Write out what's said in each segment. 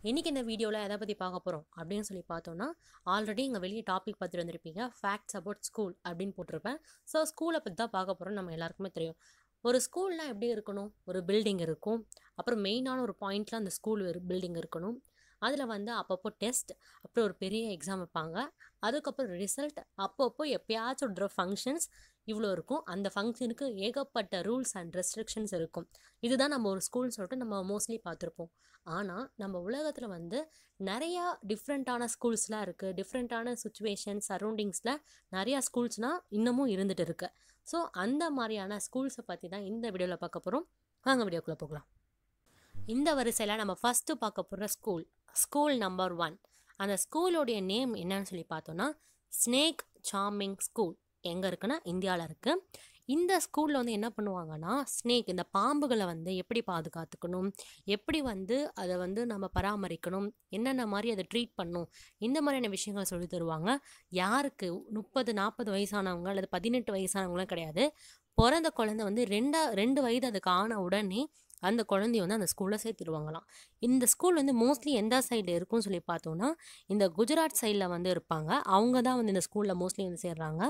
இன்றைக்கி இந்த வீடியோவில் எதை பற்றி பார்க்க போகிறோம் அப்படின்னு சொல்லி பார்த்தோன்னா ஆல்ரெடி இங்கே வெளியே டாபிக் பார்த்துட்டு வந்திருப்பீங்க ஃபேக்ட்ஸ் அபவுட் ஸ்கூல் அப்படின்னு போட்டிருப்பேன் ஸோ ஸ்கூலை பற்றி தான் பார்க்க போகிறோம் நம்ம எல்லாருக்குமே தெரியும் ஒரு ஸ்கூல்னால் எப்படி இருக்கணும் ஒரு பில்டிங் இருக்கும் அப்புறம் மெயினான ஒரு பாயிண்டில் அந்த ஸ்கூல் பில்டிங் இருக்கணும் அதில் வந்து அப்பப்போ டெஸ்ட் அப்புறம் ஒரு பெரிய எக்ஸாம் வைப்பாங்க அதுக்கப்புறம் ரிசல்ட் அப்பப்போ எப்பயாச்சும் விடுற ஃபங்க்ஷன்ஸ் இவ்வளோ இருக்கும் அந்த ஃபங்க்ஷனுக்கு ஏகப்பட்ட ரூல்ஸ் அண்ட் ரெஸ்ட்ரிக்ஷன்ஸ் இருக்கும் இதுதான் நம்ம ஒரு ஸ்கூல்னு சொல்லிட்டு நம்ம மோஸ்ட்லி பார்த்துருப்போம் ஆனால் நம்ம உலகத்தில் வந்து நிறையா டிஃப்ரெண்ட்டான ஸ்கூல்ஸ்லாம் இருக்குது டிஃப்ரெண்ட்டான சுச்சுவேஷன் சரௌண்டிங்ஸில் நிறையா ஸ்கூல்ஸ்னால் இன்னமும் இருந்துகிட்டு இருக்கு ஸோ அந்த மாதிரியான ஸ்கூல்ஸை பற்றி தான் இந்த வீடியோவில் பார்க்க போகிறோம் வாங்க வீடியோக்குள்ளே போகலாம் இந்த வரிசையில் நம்ம ஃபஸ்ட்டு பார்க்க போகிற ஸ்கூல் ஸ்கூல் நம்பர் ஒன் அந்த ஸ்கூலோடைய நேம் என்னன்னு சொல்லி பார்த்தோன்னா ஸ்னேக் சார்மிங் ஸ்கூல் எங்கே இருக்குன்னா இந்தியாவில் இருக்குது இந்த ஸ்கூலில் வந்து என்ன பண்ணுவாங்கன்னா ஸ்னேக் இந்த பாம்புகளை வந்து எப்படி பாதுகாத்துக்கணும் எப்படி வந்து அதை வந்து நம்ம பராமரிக்கணும் என்னென்ன மாதிரி அதை ட்ரீட் பண்ணணும் இந்த மாதிரியான விஷயங்களை சொல்லி தருவாங்க யாருக்கு முப்பது நாற்பது வயசானவங்க அல்லது பதினெட்டு வயசானவங்களாம் கிடையாது பிறந்த குழந்தை வந்து ரெண்டா ரெண்டு வயது அதுக்கு ஆன உடனே அந்த குழந்தைய வந்து அந்த ஸ்கூலில் சேர்த்துடுவாங்களாம் இந்த ஸ்கூல் வந்து மோஸ்ட்லி எந்த சைடில் இருக்கும்னு சொல்லி பார்த்தோன்னா இந்த குஜராத் சைடில் வந்து இருப்பாங்க அவங்க தான் வந்து இந்த ஸ்கூலில் மோஸ்ட்லி வந்து சேர்றாங்க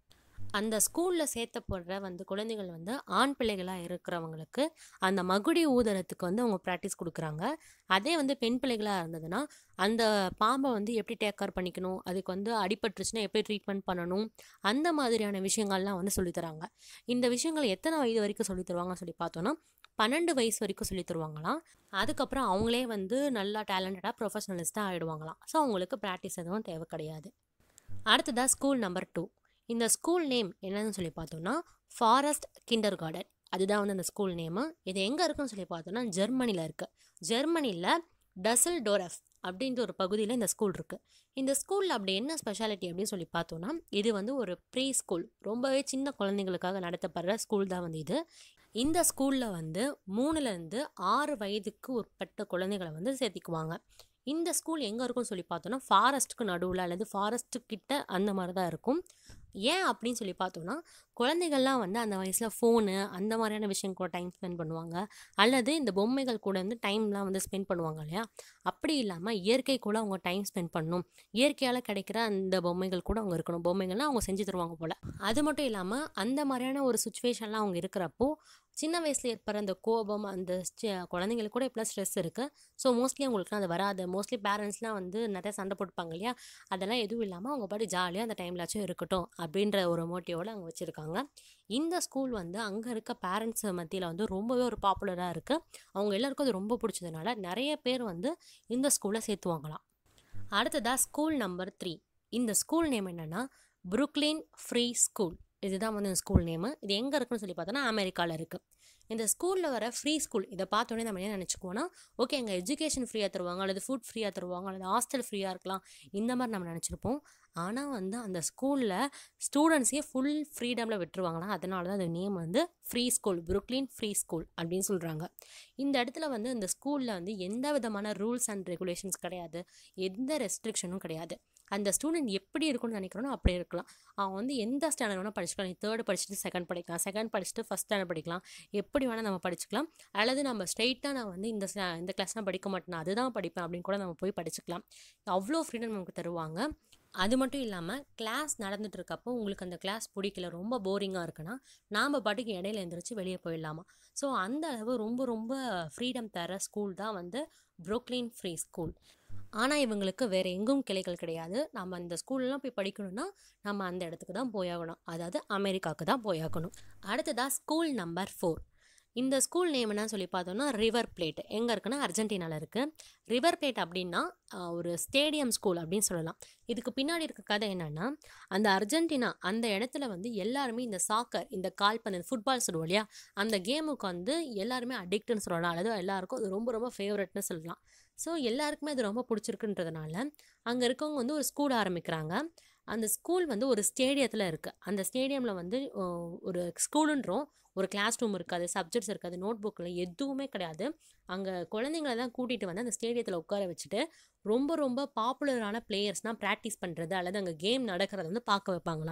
அந்த ஸ்கூலில் சேர்த்தப்படுற வந்து குழந்தைகள் வந்து ஆண் பிள்ளைகளாக இருக்கிறவங்களுக்கு அந்த மகுடி ஊதுறதுக்கு வந்து அவங்க ப்ராக்டிஸ் கொடுக்குறாங்க அதே வந்து பெண் பிள்ளைகளாக இருந்ததுன்னா அந்த பாம்பை வந்து எப்படி டேக் கேர் பண்ணிக்கணும் அதுக்கு வந்து அடிபட்டுருச்சுன்னா எப்படி ட்ரீட்மெண்ட் பண்ணணும் அந்த மாதிரியான விஷயங்கள்லாம் வந்து சொல்லித்தராங்க இந்த விஷயங்கள் எத்தனை வயது வரைக்கும் சொல்லித் தருவாங்கன்னு சொல்லி பார்த்தோன்னா பன்னெண்டு வயசு வரைக்கும் சொல்லி தருவாங்களாம் அதுக்கப்புறம் அவங்களே வந்து நல்லா டேலண்டடாக ப்ரொஃபஷனலிஸ்ட்டாக ஆகிடுவாங்களாம் ஸோ அவங்களுக்கு ப்ராக்டிஸ் எதுவும் தேவை கிடையாது அடுத்ததாக ஸ்கூல் நம்பர் டூ இந்த ஸ்கூல் நேம் என்னன்னு சொல்லி பார்த்தோன்னா ஃபாரஸ்ட் கிண்டர் கார்டன் அதுதான் வந்து அந்த ஸ்கூல் நேமு இது எங்கே இருக்குன்னு சொல்லி பார்த்தோன்னா ஜெர்மனியில் இருக்குது ஜெர்மனியில் டசல் டோரஃப் அப்படின்ற ஒரு பகுதியில் இந்த ஸ்கூல் இருக்குது இந்த ஸ்கூலில் அப்படி என்ன ஸ்பெஷாலிட்டி அப்படின்னு சொல்லி பார்த்தோன்னா இது வந்து ஒரு ப்ரீ ஸ்கூல் ரொம்பவே சின்ன குழந்தைங்களுக்காக நடத்தப்படுற ஸ்கூல் தான் வந்து இது இந்த ஸ்கூலில் வந்து மூணுலேருந்து ஆறு வயதுக்கு உட்பட்ட குழந்தைகளை வந்து சேர்த்திக்குவாங்க இந்த ஸ்கூல் எங்கே இருக்கும்னு சொல்லி பார்த்தோன்னா ஃபாரஸ்ட்டுக்கு நடுவில் அல்லது ஃபாரஸ்ட்டு கிட்ட அந்த மாதிரி தான் இருக்கும் ஏன் அப்படின்னு சொல்லி பார்த்தோன்னா குழந்தைகள்லாம் வந்து அந்த வயசில் ஃபோனு அந்த மாதிரியான விஷயம் கூட டைம் ஸ்பெண்ட் பண்ணுவாங்க அல்லது இந்த பொம்மைகள் கூட வந்து டைம்லாம் வந்து ஸ்பெண்ட் பண்ணுவாங்க இல்லையா அப்படி இல்லாமல் இயற்கை கூட அவங்க டைம் ஸ்பெண்ட் பண்ணணும் இயற்கையால் கிடைக்கிற அந்த பொம்மைகள் கூட அவங்க இருக்கணும் பொம்மைகள்லாம் அவங்க செஞ்சு தருவாங்க போல் அது மட்டும் இல்லாமல் அந்த மாதிரியான ஒரு சுச்சுவேஷன்லாம் அவங்க இருக்கிறப்போ சின்ன வயசில் ஏற்படுற அந்த கோபம் அந்த குழந்தைங்களுக்கு கூட இப்போலாம் ஸ்ட்ரெஸ் இருக்குது ஸோ மோஸ்ட்லி அவங்களுக்குலாம் அது வராது மோஸ்ட்லி பேரண்ட்ஸ்லாம் வந்து நிறைய சண்டை போட்டுப்பாங்க இல்லையா அதெல்லாம் எதுவும் இல்லாமல் அவங்க பாட்டு ஜாலியாக அந்த டைம்லாச்சும் இருக்கட்டும் அப்படின்ற ஒரு மோட்டிவோடு அங்கே வச்சுருக்காங்க இந்த ஸ்கூல் வந்து அங்கே இருக்க பேரண்ட்ஸ் மத்தியில் வந்து ரொம்பவே ஒரு பாப்புலராக இருக்குது அவங்க எல்லாருக்கும் அது ரொம்ப பிடிச்சதுனால நிறைய பேர் வந்து இந்த ஸ்கூலில் சேர்த்துவாங்களாம் அடுத்ததாக ஸ்கூல் நம்பர் த்ரீ இந்த ஸ்கூல் நேம் என்னென்னா புருக்லின் ஃப்ரீ ஸ்கூல் இதுதான் வந்து இந்த ஸ்கூல் நேமு இது எங்கே இருக்குன்னு சொல்லி பார்த்தோன்னா அமெரிக்காவில் இருக்குது இந்த ஸ்கூலில் வர ஃப்ரீ ஸ்கூல் இதை பார்த்தோன்னே நம்ம என்ன நினச்சிக்குவோன்னா ஓகே எங்கள் எஜுகேஷன் ஃப்ரீயாக தருவாங்க அல்லது ஃபுட் ஃப்ரீயாக தருவாங்க அல்லது ஹாஸ்டல் ஃப்ரீயாக இருக்கலாம் இந்த மாதிரி நம்ம நினச்சிருப்போம் ஆனால் வந்து அந்த ஸ்கூலில் ஸ்டூடெண்ட்ஸே ஃபுல் ஃப்ரீடமில் விட்டுருவாங்களாம் அதனால தான் அந்த நேம் வந்து free school Brooklyn free school அப்படின்னு சொல்கிறாங்க இந்த இடத்துல வந்து இந்த ஸ்கூலில் வந்து எந்த விதமான ரூல்ஸ் அண்ட் ரெகுலேஷன்ஸ் கிடையாது எந்த ரெஸ்ட்ரிக்ஷனும் கிடையாது அந்த ஸ்டூடெண்ட் எப்படி இருக்கும்னு நினைக்கிறோனோ அப்படி இருக்கலாம் அவன் வந்து எந்த ஸ்டாண்டர்ட் வேணால் படிச்சுக்கலாம் நீ தேர்டு படிச்சுட்டு செகண்ட் படிக்கலாம் செகண்ட் படிச்சுட்டு ஃபஸ்ட் ஸ்டாண்டர்ட் படிக்கலாம் எப்படி வேணால் நம்ம படிச்சுக்கலாம் அல்லது நம்ம ஸ்ட்ரெயிட்டாக நான் வந்து இந்த இந்த கிளாஸ் நான் படிக்க மாட்டேன் அதுதான் படிப்பேன் அப்படின்னு கூட நம்ம போய் படிச்சுக்கலாம் அவ்வளோ ஃப்ரீடம் நமக்கு தருவாங்க அது மட்டும் இல்லாமல் கிளாஸ் நடந்துட்டு இருக்கப்போ உங்களுக்கு அந்த கிளாஸ் பிடிக்கல ரொம்ப போரிங்காக இருக்குன்னா நாம் பாட்டுக்கு இடையில எழுந்திரிச்சு வெளியே போயிடலாமா ஸோ அந்த அளவு ரொம்ப ரொம்ப ஃப்ரீடம் தர ஸ்கூல் தான் வந்து புரோக்லின் ஃப்ரீ ஸ்கூல் ஆனால் இவங்களுக்கு வேறு எங்கும் கிளைகள் கிடையாது நம்ம இந்த ஸ்கூல்லாம் போய் படிக்கணும்னா நம்ம அந்த இடத்துக்கு தான் போயாகணும் அதாவது அமெரிக்காவுக்கு தான் போயாகணும் அடுத்ததாக ஸ்கூல் நம்பர் ஃபோர் இந்த ஸ்கூல் நேம் என்ன சொல்லி பார்த்தோம்னா ரிவர் பிளேட் எங்கே இருக்குன்னா அர்ஜென்டினாவில் இருக்குது ரிவர் பிளேட் அப்படின்னா ஒரு ஸ்டேடியம் ஸ்கூல் அப்படின்னு சொல்லலாம் இதுக்கு பின்னாடி இருக்க கதை என்னென்னா அந்த அர்ஜென்டினா அந்த இடத்துல வந்து எல்லாருமே இந்த சாக்கர் இந்த கால்பந்து ஃபுட்பால் சொல்லுவோம் இல்லையா அந்த கேமுக்கு வந்து எல்லாருமே அடிக்ட்னு சொல்லலாம் அல்லது எல்லாருக்கும் அது ரொம்ப ரொம்ப ஃபேவரட்னு சொல்லலாம் ஸோ எல்லாருக்குமே அது ரொம்ப பிடிச்சிருக்குன்றதுனால அங்கே இருக்கவங்க வந்து ஒரு ஸ்கூல் ஆரம்பிக்கிறாங்க அந்த ஸ்கூல் வந்து ஒரு ஸ்டேடியத்தில் இருக்குது அந்த ஸ்டேடியமில் வந்து ஒரு ஸ்கூலுன்றோம் ஒரு கிளாஸ் ரூம் இருக்காது சப்ஜெக்ட்ஸ் இருக்காது நோட் புக்கில் எதுவுமே கிடையாது அங்கே குழந்தைங்கள தான் கூட்டிகிட்டு வந்து அந்த ஸ்டேடியத்தில் உட்கார வச்சுட்டு ரொம்ப ரொம்ப பாப்புலரான பிளேயர்ஸ்னால் ப்ராக்டிஸ் பண்ணுறது அல்லது அங்கே கேம் நடக்கிறத வந்து பார்க்க வைப்பாங்களாம்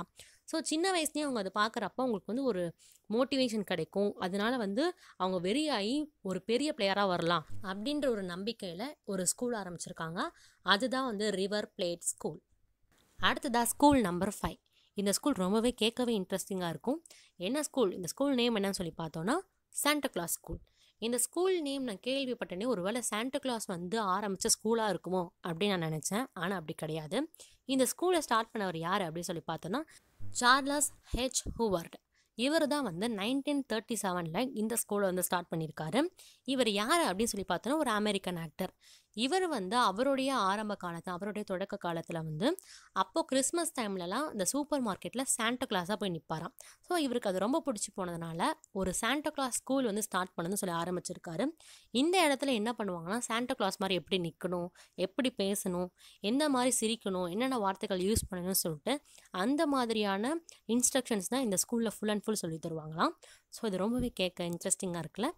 ஸோ சின்ன வயசுலேயே அவங்க அதை பார்க்குறப்ப அவங்களுக்கு வந்து ஒரு மோட்டிவேஷன் கிடைக்கும் அதனால வந்து அவங்க வெறி ஆகி ஒரு பெரிய பிளேயராக வரலாம் அப்படின்ற ஒரு நம்பிக்கையில் ஒரு ஸ்கூல் ஆரம்பிச்சிருக்காங்க அதுதான் வந்து ரிவர் பிளேட் ஸ்கூல் அடுத்ததா ஸ்கூல் நம்பர் ஃபைவ் இந்த ஸ்கூல் ரொம்பவே கேட்கவே இன்ட்ரெஸ்டிங்காக இருக்கும் என்ன ஸ்கூல் இந்த ஸ்கூல் நேம் என்னன்னு சொல்லி பார்த்தோன்னா சாண்டா கிளாஸ் ஸ்கூல் இந்த ஸ்கூல் நேம் நான் கேள்விப்பட்டனே ஒருவேளை சாண்டா கிளாஸ் வந்து ஆரம்பித்த ஸ்கூலாக இருக்குமோ அப்படின்னு நான் நினச்சேன் ஆனால் அப்படி கிடையாது இந்த ஸ்கூலை ஸ்டார்ட் பண்ணவர் யார் அப்படின்னு சொல்லி பார்த்தோன்னா சார்லஸ் ஹெச் ஹூவர்ட் இவர் தான் வந்து நைன்டீன் தேர்ட்டி செவனில் இந்த ஸ்கூலை வந்து ஸ்டார்ட் பண்ணியிருக்காரு இவர் யார் அப்படின்னு சொல்லி பார்த்தோன்னா ஒரு அமெரிக்கன் ஆக்டர் இவர் வந்து அவருடைய ஆரம்ப காலத்தில் அவருடைய தொடக்க காலத்தில் வந்து அப்போது கிறிஸ்மஸ் டைம்லலாம் இந்த சூப்பர் மார்க்கெட்டில் சாண்டா கிளாஸாக போய் நிற்பாராம் ஸோ இவருக்கு அது ரொம்ப பிடிச்சி போனதுனால ஒரு சாண்டா கிளாஸ் ஸ்கூல் வந்து ஸ்டார்ட் பண்ணணும்னு சொல்லி ஆரம்பிச்சிருக்காரு இந்த இடத்துல என்ன பண்ணுவாங்கன்னா சாண்டா கிளாஸ் மாதிரி எப்படி நிற்கணும் எப்படி பேசணும் எந்த மாதிரி சிரிக்கணும் என்னென்ன வார்த்தைகள் யூஸ் பண்ணணும்னு சொல்லிட்டு அந்த மாதிரியான இன்ஸ்ட்ரக்ஷன்ஸ் தான் இந்த ஸ்கூலில் ஃபுல் அண்ட் ஃபுல் சொல்லி தருவாங்களாம் ஸோ இது ரொம்பவே கேட்க இன்ட்ரெஸ்டிங்காக இருக்குல்ல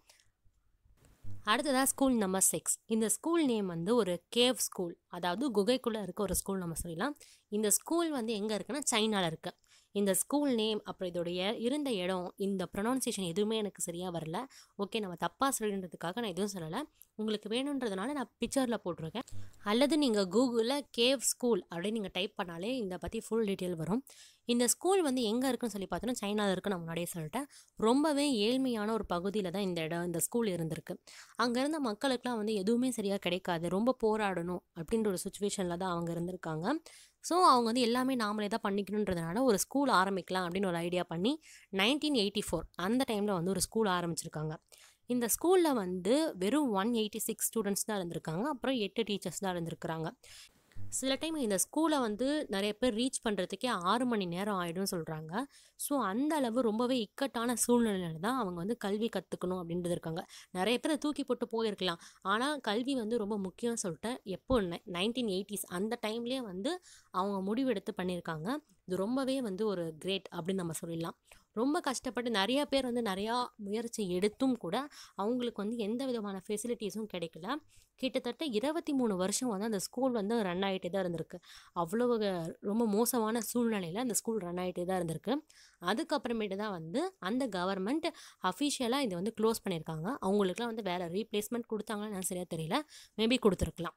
அடுத்ததாக ஸ்கூல் நம்பர் சிக்ஸ் இந்த ஸ்கூல் நேம் வந்து ஒரு கேவ் ஸ்கூல் அதாவது குகைக்குள்ளே இருக்க ஒரு ஸ்கூல் நம்ம சொல்லலாம் இந்த ஸ்கூல் வந்து எங்கே இருக்குன்னா சைனாவில் இருக்குது இந்த ஸ்கூல் நேம் அப்புறம் இதோடைய இருந்த இடம் இந்த ப்ரொனவுன்சியேஷன் எதுவுமே எனக்கு சரியாக வரல ஓகே நம்ம தப்பாக சொல்லின்றதுக்காக நான் எதுவும் சொல்லலை உங்களுக்கு வேணுன்றதுனால நான் பிக்சரில் போட்டிருக்கேன் அல்லது நீங்கள் கூகுளில் கேவ் ஸ்கூல் அப்படின்னு நீங்கள் டைப் பண்ணாலே இந்த பற்றி ஃபுல் டீட்டெயில் வரும் இந்த ஸ்கூல் வந்து எங்கே இருக்குன்னு சொல்லி பார்த்தோன்னா சைனாவில் இருக்குது நான் முன்னாடியே சொல்லிட்டேன் ரொம்பவே ஏழ்மையான ஒரு பகுதியில் தான் இந்த இடம் இந்த ஸ்கூல் இருந்திருக்கு அங்கே இருந்த மக்களுக்குலாம் வந்து எதுவுமே சரியாக கிடைக்காது ரொம்ப போராடணும் அப்படின்ற ஒரு சுச்சுவேஷனில் தான் அவங்க இருந்திருக்காங்க ஸோ அவங்க வந்து எல்லாமே நாமளே தான் பண்ணிக்கணுன்றதுனால ஒரு ஸ்கூல் ஆரம்பிக்கலாம் அப்படின்னு ஒரு ஐடியா பண்ணி நைன்டீன் எயிட்டி ஃபோர் அந்த டைமில் வந்து ஒரு ஸ்கூல் ஆரம்பிச்சிருக்காங்க இந்த ஸ்கூலில் வந்து வெறும் ஒன் எயிட்டி சிக்ஸ் ஸ்டூடெண்ட்ஸ் தான் இருந்திருக்காங்க அப்புறம் எட்டு டீச்சர்ஸ் தான் இருந்திருக்கிறாங்க சில டைம் இந்த ஸ்கூலை வந்து நிறைய பேர் ரீச் பண்ணுறதுக்கே ஆறு மணி நேரம் ஆகிடும்னு சொல்கிறாங்க ஸோ அந்த அளவு ரொம்பவே இக்கட்டான சூழ்நிலையில தான் அவங்க வந்து கல்வி கற்றுக்கணும் அப்படின்றது இருக்காங்க நிறைய பேர் தூக்கி போட்டு போயிருக்கலாம் ஆனால் கல்வி வந்து ரொம்ப முக்கியம்னு சொல்லிட்டு எப்போ நைன்டீன் எயிட்டிஸ் அந்த டைம்லேயே வந்து அவங்க முடிவெடுத்து பண்ணியிருக்காங்க இது ரொம்பவே வந்து ஒரு கிரேட் அப்படின்னு நம்ம சொல்லிடலாம் ரொம்ப கஷ்டப்பட்டு நிறைய பேர் வந்து நிறையா முயற்சி எடுத்தும் கூட அவங்களுக்கு வந்து எந்த விதமான ஃபெசிலிட்டிஸும் கிடைக்கல கிட்டத்தட்ட இருபத்தி மூணு வருஷம் வந்து அந்த ஸ்கூல் வந்து ரன் ஆகிட்டே தான் இருந்திருக்கு அவ்வளவு ரொம்ப மோசமான சூழ்நிலையில் அந்த ஸ்கூல் ரன் ஆகிட்டே தான் இருந்திருக்கு அதுக்கப்புறமேட்டு தான் வந்து அந்த கவர்மெண்ட் அஃபிஷியலாக இதை வந்து க்ளோஸ் பண்ணியிருக்காங்க அவங்களுக்குலாம் வந்து வேறு ரீப்ளேஸ்மெண்ட் கொடுத்தாங்கன்னு எனக்கு சரியாக தெரியல மேபி கொடுத்துருக்கலாம்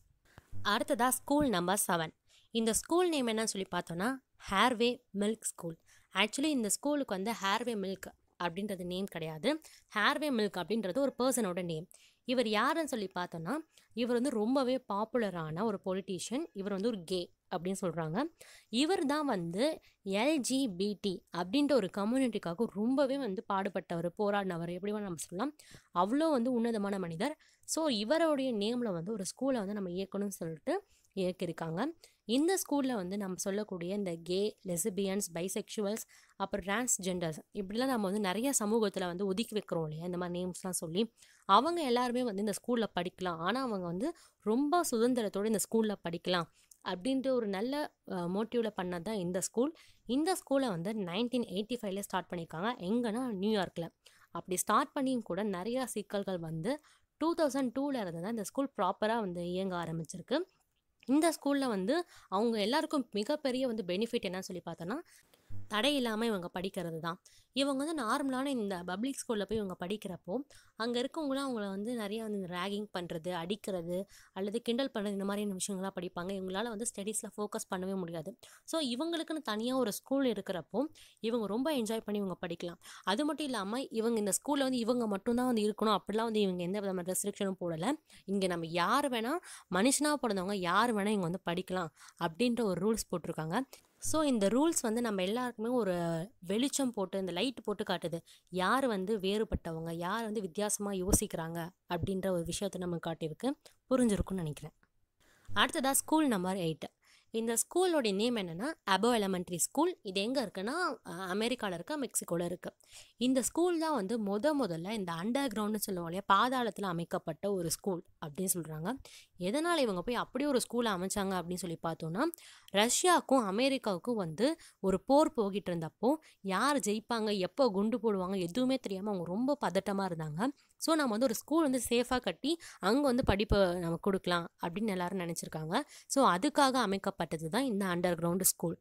அடுத்ததாக ஸ்கூல் நம்பர் செவன் இந்த ஸ்கூல் நேம் என்னன்னு சொல்லி பார்த்தோன்னா ஹேர்வே மில்க் ஸ்கூல் ஆக்சுவலி இந்த ஸ்கூலுக்கு வந்து ஹேர்வே மில்க் அப்படின்றது நேம் கிடையாது ஹேர்வே மில்க் அப்படின்றது ஒரு பர்சனோட நேம் இவர் யாருன்னு சொல்லி பார்த்தோன்னா இவர் வந்து ரொம்பவே பாப்புலரான ஒரு பொலிட்டீஷியன் இவர் வந்து ஒரு கே அப்படின்னு சொல்கிறாங்க இவர் தான் வந்து எல்ஜிபிடி அப்படின்ற ஒரு கம்யூனிட்டிக்காக ரொம்பவே வந்து பாடுபட்டவர் போராடினவர் எப்படி வேணால் நம்ம சொல்லலாம் அவ்வளோ வந்து உன்னதமான மனிதர் ஸோ இவருடைய நேமில் வந்து ஒரு ஸ்கூலை வந்து நம்ம இயக்கணும்னு சொல்லிட்டு இயக்கியிருக்காங்க இந்த ஸ்கூலில் வந்து நம்ம சொல்லக்கூடிய இந்த கே லெசிபியன்ஸ் பைசெக்சுவல்ஸ் அப்புறம் டிரான்ஸ்ஜெண்டர்ஸ் இப்படிலாம் நம்ம வந்து நிறைய சமூகத்தில் வந்து ஒதுக்கி வைக்கிறோம் இல்லையா இந்த மாதிரி நேம்ஸ்லாம் சொல்லி அவங்க எல்லாருமே வந்து இந்த ஸ்கூலில் படிக்கலாம் ஆனால் அவங்க வந்து ரொம்ப சுதந்திரத்தோடு இந்த ஸ்கூலில் படிக்கலாம் அப்படின்ற ஒரு நல்ல மோட்டிவில் பண்ணது தான் இந்த ஸ்கூல் இந்த ஸ்கூலை வந்து நைன்டீன் எயிட்டி ஃபைவ்ல ஸ்டார்ட் பண்ணியிருக்காங்க எங்கன்னா நியூயார்க்கில் அப்படி ஸ்டார்ட் பண்ணியும் கூட நிறையா சிக்கல்கள் வந்து டூ தௌசண்ட் டூவில் இருந்து தான் இந்த ஸ்கூல் ப்ராப்பராக வந்து இயங்க ஆரம்பிச்சிருக்கு இந்த ஸ்கூலில் வந்து அவங்க எல்லாருக்கும் மிகப்பெரிய வந்து பெனிஃபிட் என்னன்னு சொல்லி பார்த்தோன்னா தடை இல்லாமல் இவங்க படிக்கிறது தான் இவங்க வந்து நார்மலான இந்த பப்ளிக் ஸ்கூலில் போய் இவங்க படிக்கிறப்போ அங்கே இருக்கவங்களாம் அவங்கள வந்து நிறைய வந்து ரேகிங் பண்ணுறது அடிக்கிறது அல்லது கிண்டல் பண்ணுறது இந்த மாதிரியான விஷயங்கள்லாம் படிப்பாங்க இவங்களால வந்து ஸ்டடீஸில் ஃபோக்கஸ் பண்ணவே முடியாது ஸோ இவங்களுக்குன்னு தனியாக ஒரு ஸ்கூல் இருக்கிறப்போ இவங்க ரொம்ப என்ஜாய் பண்ணி இவங்க படிக்கலாம் அது மட்டும் இல்லாமல் இவங்க இந்த ஸ்கூலில் வந்து இவங்க மட்டும்தான் வந்து இருக்கணும் அப்படிலாம் வந்து இவங்க எந்த விதமான ரெஸ்ட்ரிக்ஷனும் போடலை இங்கே நம்ம யார் வேணால் மனுஷனாக பிறந்தவங்க யார் வேணால் இங்கே வந்து படிக்கலாம் அப்படின்ற ஒரு ரூல்ஸ் போட்டிருக்காங்க ஸோ இந்த ரூல்ஸ் வந்து நம்ம எல்லாருக்குமே ஒரு வெளிச்சம் போட்டு இந்த லைட் போட்டு காட்டுது யார் வந்து வேறுபட்டவங்க யார் வந்து வித்தியாசமாக யோசிக்கிறாங்க அப்படின்ற ஒரு விஷயத்தை நம்ம காட்டியிருக்கு புரிஞ்சிருக்கும்னு நினைக்கிறேன் அடுத்ததாக ஸ்கூல் நம்பர் எயிட் இந்த ஸ்கூலோடைய நேம் என்னென்னா அபோ எலமெண்ட்ரி ஸ்கூல் இது எங்கே இருக்குன்னா அமெரிக்காவில் இருக்க மெக்சிகோவில் இருக்குது இந்த ஸ்கூல் தான் வந்து முத முதல்ல இந்த அண்டர் கிரவுண்டுன்னு சொல்லுவோம் இல்லையா பாதாளத்தில் அமைக்கப்பட்ட ஒரு ஸ்கூல் அப்படின்னு சொல்கிறாங்க எதனால் இவங்க போய் அப்படி ஒரு ஸ்கூலை அமைச்சாங்க அப்படின்னு சொல்லி பார்த்தோன்னா ரஷ்யாவுக்கும் அமெரிக்காவுக்கும் வந்து ஒரு போர் போகிட்டு இருந்தப்போ யார் ஜெயிப்பாங்க எப்போ குண்டு போடுவாங்க எதுவுமே தெரியாமல் அவங்க ரொம்ப பதட்டமாக இருந்தாங்க ஸோ நம்ம வந்து ஒரு ஸ்கூல் வந்து சேஃபாக கட்டி அங்கே வந்து படிப்பை நம்ம கொடுக்கலாம் அப்படின்னு எல்லாரும் நினச்சிருக்காங்க ஸோ அதுக்காக அமைக்கப்பட்டது தான் இந்த அண்டர் கிரவுண்டு ஸ்கூல்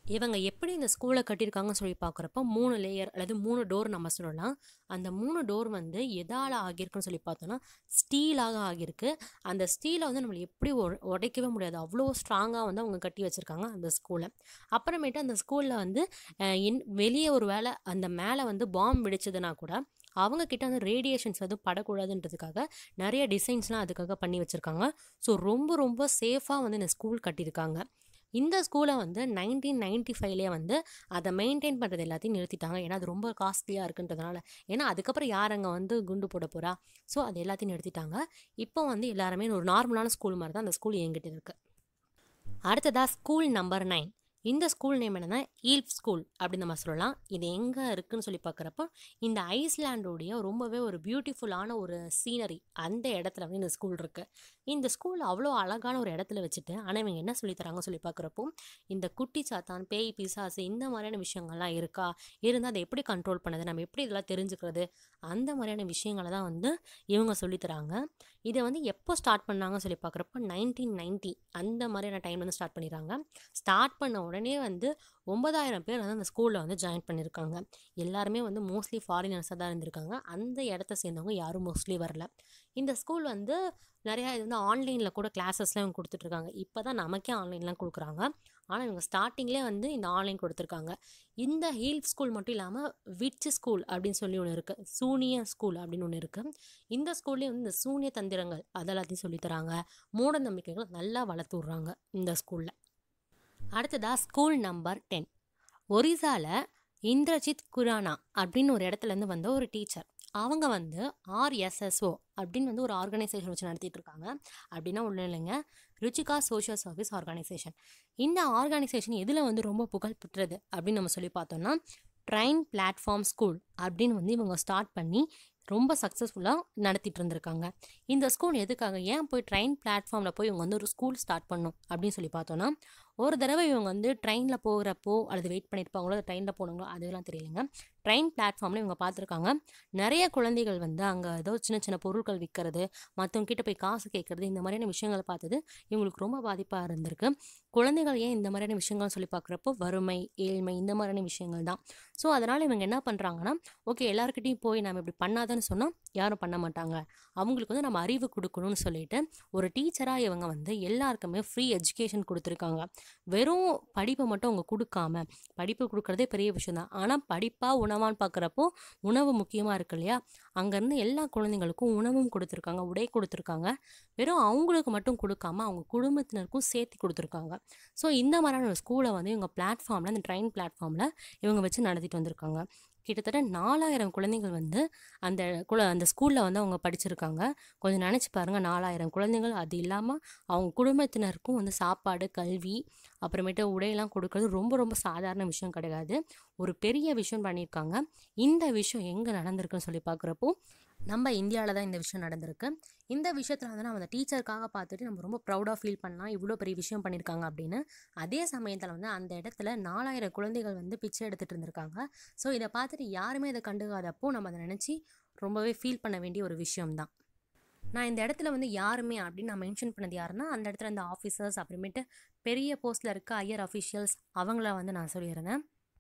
இவங்க எப்படி இந்த ஸ்கூலை கட்டியிருக்காங்கன்னு சொல்லி பார்க்குறப்ப மூணு லேயர் அல்லது மூணு டோர் நம்ம சொல்லலாம் அந்த மூணு டோர் வந்து எதால் ஆகியிருக்குன்னு சொல்லி பார்த்தோன்னா ஸ்டீலாக ஆகியிருக்கு அந்த ஸ்டீலை வந்து நம்மளை எப்படி உட- உடைக்கவே முடியாது அவ்வளோ ஸ்ட்ராங்காக வந்து அவங்க கட்டி வச்சுருக்காங்க அந்த ஸ்கூலை அப்புறமேட்டு அந்த ஸ்கூலில் வந்து அஹ், இன் வெளியே ஒரு வேளை அந்த மேலே வந்து பாம்பு வெடிச்சதுன்னா கூட அவங்க கிட்ட வந்து ரேடியேஷன்ஸ் வந்து படக்கூடாதுன்றதுக்காக நிறைய டிசைன்ஸ்லாம் அதுக்காக பண்ணி வச்சுருக்காங்க ஸோ ரொம்ப ரொம்ப சேஃபாக வந்து இந்த ஸ்கூல் கட்டியிருக்காங்க இந்த ஸ்கூலை வந்து நைன்டீன் நைன்டி ஃபைவ்லேயே வந்து அதை மெயின்டைன் பண்ணுறது எல்லாத்தையும் நிறுத்திட்டாங்க ஏன்னா அது ரொம்ப காஸ்ட்லியாக இருக்குன்றதுனால ஏன்னா அதுக்கப்புறம் யார் அங்கே வந்து குண்டு போட போகிறா ஸோ அது எல்லாத்தையும் நிறுத்திட்டாங்க இப்போ வந்து எல்லாருமே ஒரு நார்மலான ஸ்கூல் மாதிரி தான் அந்த ஸ்கூல் இயங்கிட்டு இருக்கு அடுத்ததாக ஸ்கூல் நம்பர் நைன் இந்த ஸ்கூல் நேம் என்னன்னா ஈல்ஃப் ஸ்கூல் அப்படின்னு நம்ம சொல்லலாம் இது எங்கே இருக்குன்னு சொல்லி பார்க்குறப்போ இந்த ஐஸ்லாண்டோடைய ரொம்பவே ஒரு பியூட்டிஃபுல்லான ஒரு சீனரி அந்த இடத்துல வந்து இந்த ஸ்கூல் இருக்குது இந்த ஸ்கூல் அவ்வளோ அழகான ஒரு இடத்துல வச்சுட்டு ஆனால் இவங்க என்ன சொல்லித் தராங்க சொல்லி பார்க்குறப்போ இந்த குட்டி சாத்தான் பேய் பிசாசு இந்த மாதிரியான விஷயங்கள்லாம் இருக்கா இருந்தால் அதை எப்படி கண்ட்ரோல் பண்ணது நம்ம எப்படி இதெல்லாம் தெரிஞ்சுக்கிறது அந்த மாதிரியான விஷயங்களை தான் வந்து இவங்க சொல்லித் தராங்க இதை வந்து எப்போ ஸ்டார்ட் பண்ணாங்க சொல்லி பார்க்குறப்ப நைன்டீன் நைன்ட்டி அந்த மாதிரியான டைம்ல வந்து ஸ்டார்ட் பண்ணிடுறாங்க ஸ்டார்ட் பண்ண உடனே வந்து ஒன்பதாயிரம் பேர் வந்து அந்த ஸ்கூலில் வந்து ஜாயின் பண்ணியிருக்காங்க எல்லாருமே வந்து மோஸ்ட்லி ஃபாரினர்ஸாக தான் இருந்திருக்காங்க அந்த இடத்த சேர்ந்தவங்க யாரும் மோஸ்ட்லி வரல இந்த ஸ்கூல் வந்து நிறையா இது வந்து ஆன்லைனில் கூட கிளாஸஸ்லாம் இவங்க கொடுத்துட்ருக்காங்க இப்போ தான் நமக்கே ஆன்லைன்லாம் கொடுக்குறாங்க ஆனால் இவங்க ஸ்டார்டிங்லேயே வந்து இந்த ஆன்லைன் கொடுத்துருக்காங்க இந்த ஹீல் ஸ்கூல் மட்டும் இல்லாமல் விட்ச் ஸ்கூல் அப்படின்னு சொல்லி ஒன்று இருக்குது சூனிய ஸ்கூல் அப்படின்னு ஒன்று இருக்குது இந்த ஸ்கூல்லேயே வந்து இந்த சூனிய தந்திரங்கள் அதெல்லாத்தையும் சொல்லித் தராங்க மூட நம்பிக்கைகளை நல்லா வளர்த்து விட்றாங்க இந்த ஸ்கூலில் அடுத்ததாக ஸ்கூல் நம்பர் டென் ஒரிசால இந்திரஜித் குரானா அப்படின்னு ஒரு இடத்துலேருந்து வந்த ஒரு டீச்சர் அவங்க வந்து ஆர்எஸ்எஸ்ஓ அப்படின்னு வந்து ஒரு ஆர்கனைசேஷன் வச்சு நடத்திட்டு இருக்காங்க அப்படின்னா ஒன்றும் இல்லைங்க ருச்சிகா சோஷியல் சர்வீஸ் ஆர்கனைசேஷன் இந்த ஆர்கனைசேஷன் எதில் வந்து ரொம்ப புகழ் பெற்றது அப்படின்னு நம்ம சொல்லி பார்த்தோம்னா ட்ரைன் பிளாட்ஃபார்ம் ஸ்கூல் அப்படின்னு வந்து இவங்க ஸ்டார்ட் பண்ணி ரொம்ப சக்ஸஸ்ஃபுல்லாக நடத்திட்டு இருந்திருக்காங்க இந்த ஸ்கூல் எதுக்காக ஏன் போய் ட்ரெயின் பிளாட்ஃபார்மில் போய் இவங்க வந்து ஒரு ஸ்கூல் ஸ்டார்ட் பண்ணும் அப்படின்னு சொல்லி பார்த்தோன்னா ஒரு தடவை இவங்க வந்து ட்ரெயினில் போகிறப்போ அல்லது வெயிட் பண்ணியிருப்பாங்களோ ட்ரெயினில் போனாங்களோ அதெல்லாம் தெரியலைங்க ட்ரெயின் பிளாட்ஃபார்மில் இவங்க பார்த்துருக்காங்க நிறைய குழந்தைகள் வந்து அங்கே ஏதோ சின்ன சின்ன பொருட்கள் விற்கிறது மற்றவங்க கிட்ட போய் காசு கேட்குறது இந்த மாதிரியான விஷயங்களை பார்த்தது இவங்களுக்கு ரொம்ப பாதிப்பாக இருந்திருக்கு குழந்தைகள் ஏன் இந்த மாதிரியான விஷயங்கள் சொல்லி பார்க்குறப்போ வறுமை ஏழ்மை இந்த மாதிரியான விஷயங்கள் தான் ஸோ அதனால் இவங்க என்ன பண்ணுறாங்கன்னா ஓகே எல்லாருக்கிட்டையும் போய் நம்ம இப்படி பண்ணாதன்னு சொன்னால் யாரும் பண்ண மாட்டாங்க அவங்களுக்கு வந்து நம்ம அறிவு கொடுக்கணும்னு சொல்லிட்டு ஒரு டீச்சராக இவங்க வந்து எல்லாருக்குமே ஃப்ரீ எஜுகேஷன் கொடுத்துருக்காங்க வெறும் படிப்பை மட்டும் அவங்க கொடுக்காம படிப்பு கொடுக்குறதே பெரிய விஷயம் தான் ஆனால் படிப்பா உணவான்னு பார்க்குறப்போ உணவு முக்கியமாக இருக்கு இல்லையா அங்கேருந்து எல்லா குழந்தைங்களுக்கும் உணவும் கொடுத்துருக்காங்க உடை கொடுத்துருக்காங்க வெறும் அவங்களுக்கு மட்டும் கொடுக்காம அவங்க குடும்பத்தினருக்கும் சேர்த்து கொடுத்துருக்காங்க ஸோ இந்த மாதிரியான ஒரு ஸ்கூலை வந்து இவங்க பிளாட்ஃபார்மில் இந்த ட்ரெயின் பிளாட்ஃபார்மில் இவங்க வச்சு நடத்திட்டு வந்திருக்காங்க கிட்டத்தட்ட நாலாயிரம் குழந்தைகள் வந்து அந்த குல அந்த ஸ்கூலில் வந்து அவங்க படிச்சிருக்காங்க கொஞ்சம் நினச்சி பாருங்கள் நாலாயிரம் குழந்தைகள் அது இல்லாமல் அவங்க குடும்பத்தினருக்கும் வந்து சாப்பாடு கல்வி அப்புறமேட்டு உடையெல்லாம் கொடுக்கறது ரொம்ப ரொம்ப சாதாரண விஷயம் கிடையாது ஒரு பெரிய விஷயம் பண்ணியிருக்காங்க இந்த விஷயம் எங்கே நடந்திருக்குன்னு சொல்லி பார்க்குறப்போ நம்ம இந்தியாவில் தான் இந்த விஷயம் நடந்திருக்கு இந்த விஷயத்தில் வந்து நம்ம அந்த டீச்சருக்காக பார்த்துட்டு நம்ம ரொம்ப ப்ரௌடாக ஃபீல் பண்ணலாம் இவ்வளோ பெரிய விஷயம் பண்ணியிருக்காங்க அப்படின்னு அதே சமயத்தில் வந்து அந்த இடத்துல நாலாயிரம் குழந்தைகள் வந்து பிச்சை எடுத்துகிட்டு இருந்திருக்காங்க ஸோ இதை பார்த்துட்டு யாருமே இதை கண்டுக்காதப்போ நம்ம அதை நினச்சி ரொம்பவே ஃபீல் பண்ண வேண்டிய ஒரு விஷயம்தான் நான் இந்த இடத்துல வந்து யாருமே அப்படின்னு நான் மென்ஷன் பண்ணது யாருன்னா அந்த இடத்துல இந்த ஆஃபீஸர்ஸ் அப்புறமேட்டு பெரிய போஸ்ட்டில் இருக்க ஹையர் அஃபிஷியல்ஸ் அவங்கள வந்து நான் சொல்லியிருந்தேன்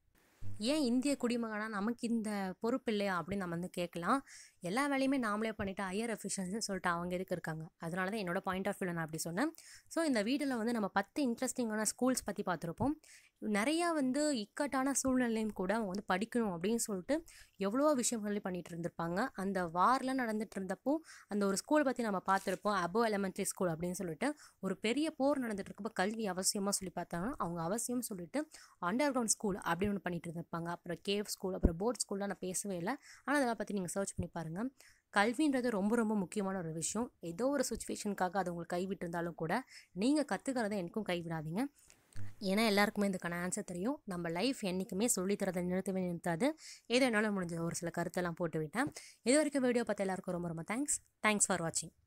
ஏன் இந்திய குடிமகனா நமக்கு இந்த பொறுப்பு இல்லையா அப்படின்னு நம்ம வந்து கேட்கலாம் எல்லா வேலையுமே நாமளே பண்ணிட்டு ஹையர் அஃபிஷியல்ஸ்னு சொல்லிட்டு அவங்க எதுக்கு இருக்காங்க அதனால தான் என்னோட பாயிண்ட் ஆஃப் வியூவில் நான் அப்படி சொன்னேன் ஸோ இந்த வீடியோவில் வந்து நம்ம பத்து இன்ட்ரெஸ்டிங்கான ஸ்கூல்ஸ் பற்றி பார்த்துருப்போம் நிறையா வந்து இக்கட்டான சூழ்நிலையும் கூட அவங்க வந்து படிக்கணும் அப்படின்னு சொல்லிட்டு எவ்வளோ விஷயங்கள் பண்ணிட்டு இருந்திருப்பாங்க அந்த வார்லாம் நடந்துட்டு இருந்தப்போ அந்த ஒரு ஸ்கூல் பற்றி நம்ம பார்த்துருப்போம் அபோ எலமெண்ட்ரி ஸ்கூல் அப்படின்னு சொல்லிட்டு ஒரு பெரிய போர் நடந்துட்டு இருக்கப்போ கல்வி அவசியமாக சொல்லி பார்த்தாங்கன்னா அவங்க அவசியம் சொல்லிட்டு அண்டர் கிரவுண்ட் ஸ்கூல் அப்படின்னு ஒன்று பண்ணிட்டு இருந்திருப்பாங்க அப்புறம் கேவ் ஸ்கூல் அப்புறம் போர்ட் ஸ்கூல்லாம் நான் பேசவே இல்லை ஆனால் அதெல்லாம் பற்றி நீங்கள் சர்ச் பண்ணி பாருங்கள் கல்வின்றது ரொம்ப ரொம்ப முக்கியமான ஒரு விஷயம் ஏதோ ஒரு சுச்சுவேஷனுக்காக அது உங்களுக்கு கைவிட்டு இருந்தாலும் கூட நீங்கள் கற்றுக்கிறத எனக்கும் கைவிடாதீங்க ஏன்னா எல்லாருக்குமே இதுக்கான ஆன்சர் தெரியும் நம்ம லைஃப் என்றைக்குமே சொல்லித்தரதை நிறுத்தவே நிறுத்தாது ஏதோ என்னால் முடிஞ்ச ஒரு சில கருத்தெல்லாம் போட்டு விட்டேன் இது வரைக்கும் வீடியோ பார்த்த எல்லாருக்கும் ரொம்ப ரொம்ப தேங்க்ஸ் தேங்க்ஸ் ஃபார் வாட்சிங்